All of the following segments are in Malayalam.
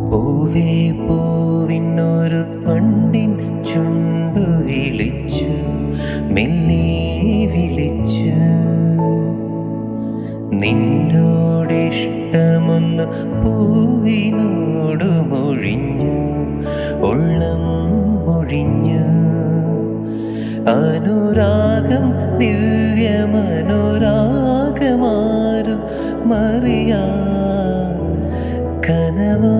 പൂവേ പൂവിനൊരു പണ്ടിൻ ചുണ്ടു വിളിച്ചു മെല്ലെ വിളിച്ചു നിന്നോടിഷ്ടമൊന്ന് പൂവിനോട് മൊഴിഞ്ഞു ഉള്ളം മൊഴിഞ്ഞു അനുരാഗം ദിവ്യമനുരാഗമാരും മറിയാ കനവാ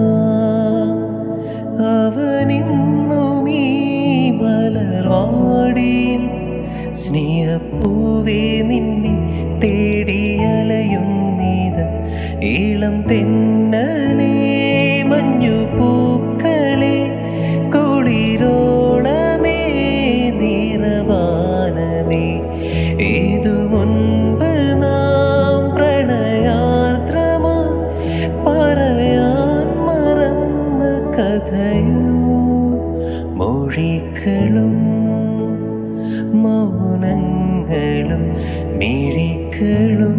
അവനിന്നും ഈ മലർവാടിയിൽ സ്നേഹപ്പൂവേ നിന്നെ തേടിയലയുന്നീത് ഈളം തെന്നലേ മഞ്ഞു പൂക്കളെ കുളിരോളമേ നിറവാനമേ ഏതു മുൻപ് നാം പ്രണയാർദ്രമാ പറയാൻ മറന്ന കഥയോ മൊഴികളും മൗനങ്ങളും മിഴികളും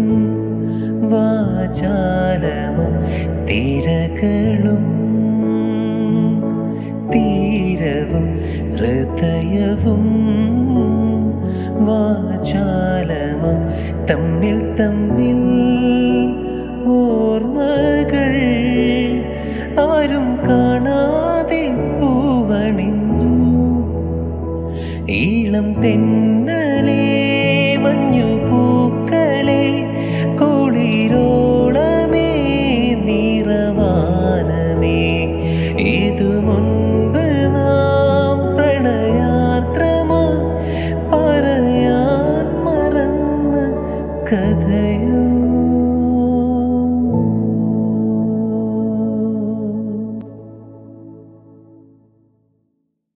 വാചാലമ തിരകളും തീരവും ഹൃദയവും വാചാലമ തമ്മിൽ തമ്മിൽ ഓർമ്മകൾ ആരും കാണാതെ പൂവണിഞ്ഞു ഈളം തെന്നലേ മഞ്ഞു പൂക്കളെ കുളിരോളമേ നിറവാനമേ ഇതു മുൻപ് നാം പ്രണയാർദ്രമാ പറയാൻ മറന്ന കഥ